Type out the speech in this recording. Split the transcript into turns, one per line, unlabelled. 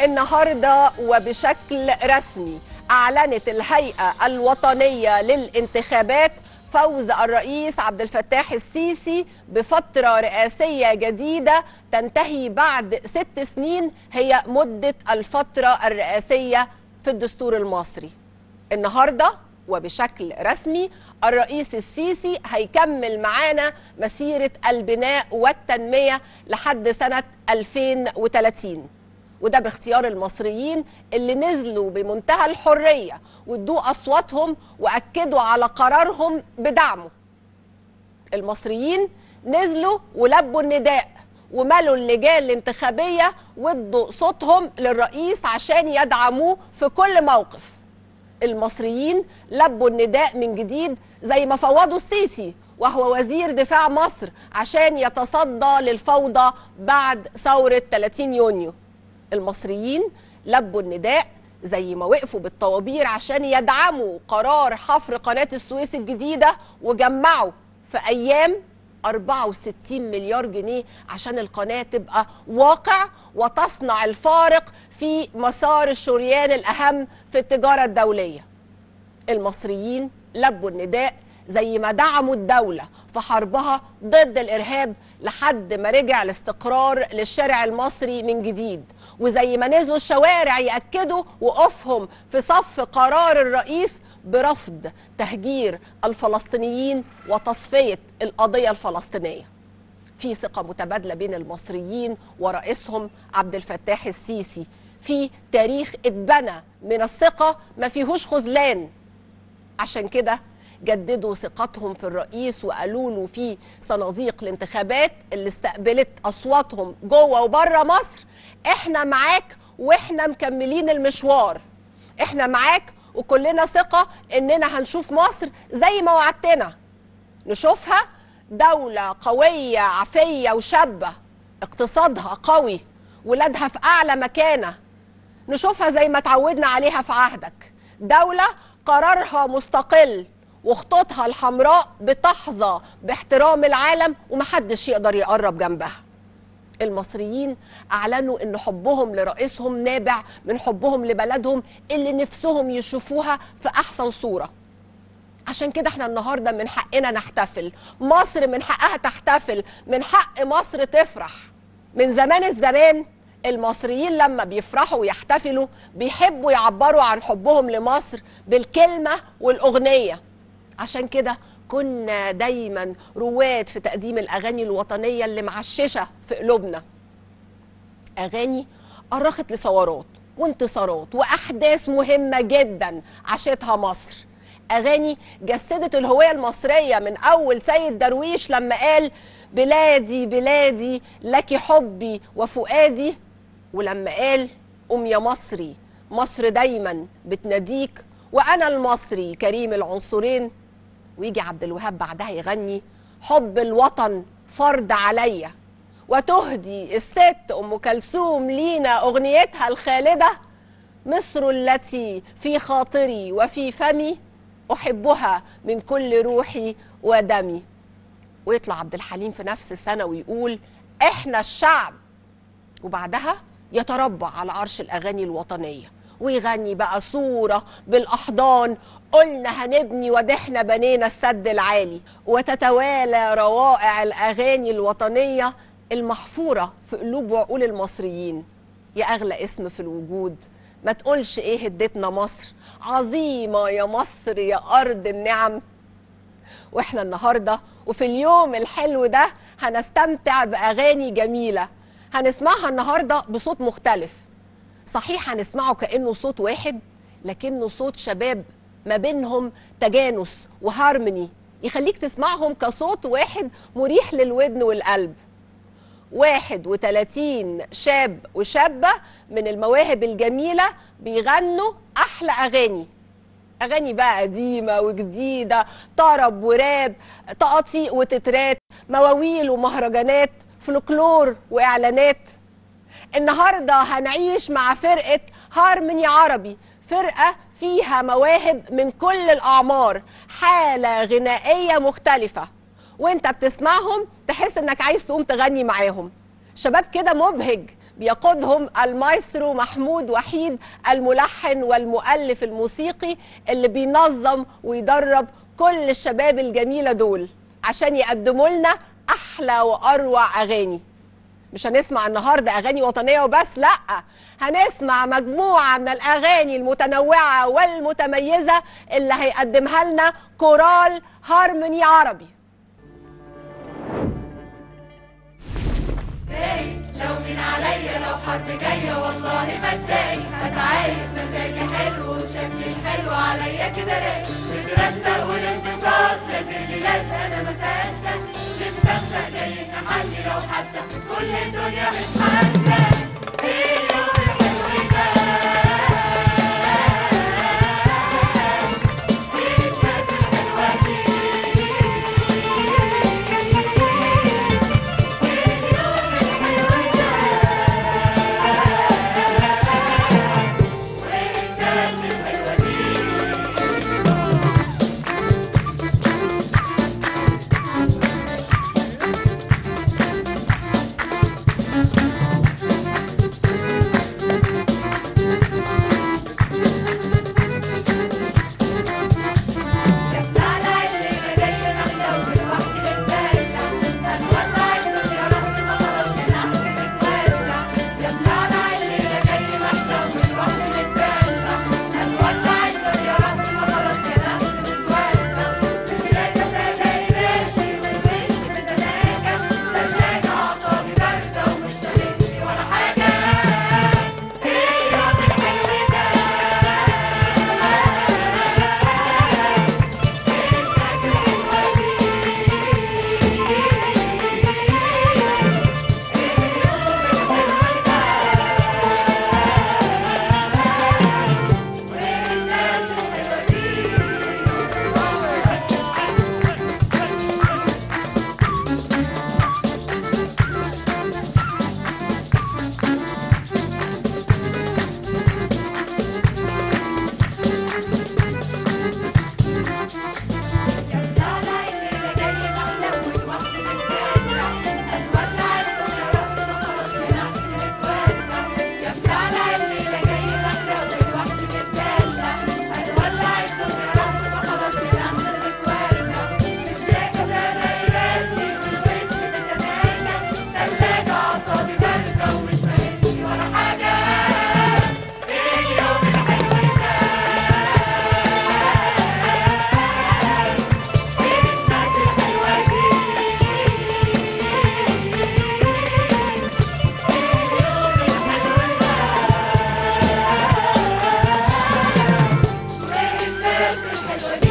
النهارده وبشكل رسمي اعلنت الهيئه الوطنيه للانتخابات فوز الرئيس عبد الفتاح السيسي بفتره رئاسيه جديده تنتهي بعد ست سنين هي مده الفتره الرئاسيه في الدستور المصري. النهارده وبشكل رسمي الرئيس السيسي هيكمل معانا مسيره البناء والتنميه لحد سنه 2030 وده باختيار المصريين اللي نزلوا بمنتهى الحريه وادوا اصواتهم واكدوا على قرارهم بدعمه. المصريين نزلوا ولبوا النداء وملوا اللجان الانتخابيه وادوا صوتهم للرئيس عشان يدعموه في كل موقف. المصريين لبوا النداء من جديد زي ما فوضوا السيسي وهو وزير دفاع مصر عشان يتصدى للفوضى بعد ثورة 30 يونيو المصريين لبوا النداء زي ما وقفوا بالطوابير عشان يدعموا قرار حفر قناة السويس الجديدة وجمعوا في أيام 64 مليار جنيه عشان القناة تبقى واقع وتصنع الفارق في مسار الشريان الأهم في التجارة الدولية المصريين لبوا النداء زي ما دعموا الدولة في حربها ضد الإرهاب لحد ما رجع الاستقرار للشارع المصري من جديد وزي ما نزلوا الشوارع يأكدوا وقوفهم في صف قرار الرئيس برفض تهجير الفلسطينيين وتصفية القضية الفلسطينية في ثقة متبادلة بين المصريين ورئيسهم عبد الفتاح السيسي في تاريخ اتبنى من الثقة ما فيهوش خذلان عشان كده جددوا ثقتهم في الرئيس وقالوا له في صناديق الانتخابات اللي استقبلت اصواتهم جوه وبره مصر احنا معاك واحنا مكملين المشوار احنا معاك وكلنا ثقه اننا هنشوف مصر زي ما وعدتنا نشوفها دوله قويه عافيه وشابه اقتصادها قوي ولادها في اعلى مكانه نشوفها زي ما تعودنا عليها في عهدك دوله قرارها مستقل وخطوطها الحمراء بتحظى باحترام العالم ومحدش يقدر يقرب جنبها المصريين اعلنوا ان حبهم لرئيسهم نابع من حبهم لبلدهم اللي نفسهم يشوفوها في احسن صوره عشان كده احنا النهارده من حقنا نحتفل مصر من حقها تحتفل من حق مصر تفرح من زمان الزمان المصريين لما بيفرحوا ويحتفلوا بيحبوا يعبروا عن حبهم لمصر بالكلمه والاغنيه عشان كده كنا دايما رواد في تقديم الاغاني الوطنيه اللي معششه في قلوبنا اغاني أرخت لثورات وانتصارات واحداث مهمه جدا عاشتها مصر اغاني جسدت الهويه المصريه من اول سيد درويش لما قال بلادي بلادي لك حبي وفؤادي ولما قال ام يا مصري مصر دايما بتناديك وانا المصري كريم العنصرين ويجي عبد الوهاب بعدها يغني حب الوطن فرض عليا وتهدي الست ام كلثوم لينا اغنيتها الخالده مصر التي في خاطري وفي فمي احبها من كل روحي ودمي ويطلع عبد الحليم في نفس السنه ويقول احنا الشعب وبعدها يتربع على عرش الاغاني الوطنيه ويغني بقى صوره بالاحضان قلنا هنبني ودحنا بنينا السد العالي وتتوالى روائع الاغاني الوطنيه المحفوره في قلوب وعقول المصريين يا اغلى اسم في الوجود ما تقولش ايه هدتنا مصر عظيمه يا مصر يا ارض النعم واحنا النهارده وفي اليوم الحلو ده هنستمتع باغاني جميله هنسمعها النهارده بصوت مختلف صحيح هنسمعه كانه صوت واحد لكنه صوت شباب ما بينهم تجانس وهارموني يخليك تسمعهم كصوت واحد مريح للودن والقلب 31 شاب وشابة من المواهب الجميلة بيغنوا أحلى أغاني أغاني بقى قديمة وجديدة طرب وراب تقاطيق وتترات مواويل ومهرجانات فلكلور وإعلانات النهاردة هنعيش مع فرقة هارموني عربي فرقة فيها مواهب من كل الأعمار حالة غنائية مختلفة وانت بتسمعهم تحس انك عايز تقوم تغني معاهم شباب كده مبهج بيقودهم المايسترو محمود وحيد الملحن والمؤلف الموسيقي اللي بينظم ويدرب كل الشباب الجميلة دول عشان يقدموا لنا أحلى وأروع أغاني مش هنسمع النهاردة أغاني وطنية وبس لأ هنسمع مجموعة من الأغاني المتنوعة والمتميزة اللي هيقدمها لنا كورال هارموني عربي
اتضايق لو من عليا لو حرب جاية والله ما اتضايق هتعايق مزاجي حلو وشكلي الحلو عليا كده رايق بترستق والانبساط لازم لي لازقة انا ما صدق مستمتع جاي نحلي لو حتى كل الدنيا متحدى ايه اليوم الحلو ده ايه الناس الحلوة دي ولا حاجة ايه اليوم الحلو ده ولا حاجة ايه اليوم الحلو ده الناس الحلوة دي اليوم الحلو ده الناس الحلوة